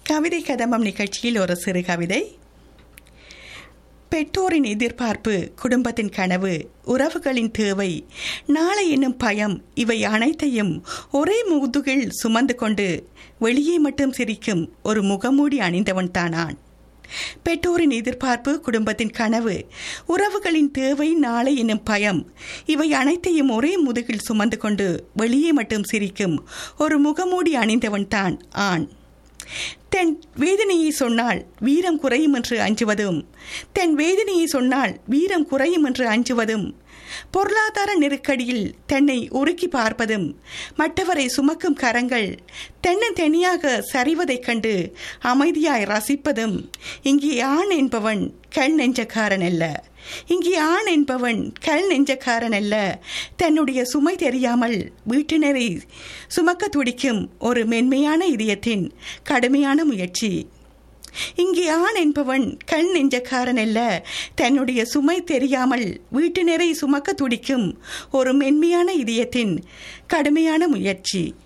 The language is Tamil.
கவிதை கதம்பம் நிகழ்ச்சியில் ஒரு சிறு கவிதை பெற்றோரின் எதிர்பார்ப்பு குடும்பத்தின் கனவு உறவுகளின் தேவை நாளை என்னும் பயம் இவை அனைத்தையும் ஒரே முதுகில் சுமந்து கொண்டு வெளியே மட்டும் சிரிக்கும் ஒரு முகமூடி அணிந்தவன் தானான் பெற்றோரின் எதிர்பார்ப்பு குடும்பத்தின் கனவு உறவுகளின் தேவை நாளை என்னும் பயம் இவை அனைத்தையும் ஒரே முதுகில் சுமந்து கொண்டு வெளியே மட்டும் சிரிக்கும் ஒரு முகமூடி அணிந்தவன் தான் ஆண் தென் வேதனையை சொன்னால் வீரம் குறையும் என்று அஞ்சுவதும் தென் வேதனையை சொன்னால் வீரம் குறையும் என்று அஞ்சுவதும் பொருளாதார நெருக்கடியில் தன்னை உருக்கி பார்ப்பதும் மற்றவரை சுமக்கும் கரங்கள் தென்னந்தனியாக சரிவதைக் கண்டு அமைதியாய் ரசிப்பதும் இங்கே ஆண் என்பவன் கல் நெஞ்சக்காரன் அல்ல இங்கே ஆண் என்பவன் கல் நெஞ்சக்காரன் அல்ல தன்னுடைய சுமை தெரியாமல் வீட்டினரை சுமக்க துடிக்கும் ஒரு மென்மையான இதயத்தின் கடுமையான முயற்சி இங்கே ஆண் என்பவன் கண் நெஞ்சக்காரன் அல்ல தன்னுடைய சுமை தெரியாமல் வீட்டினரை சுமக்க துடிக்கும் ஒரு மென்மையான இதயத்தின் கடுமையான முயற்சி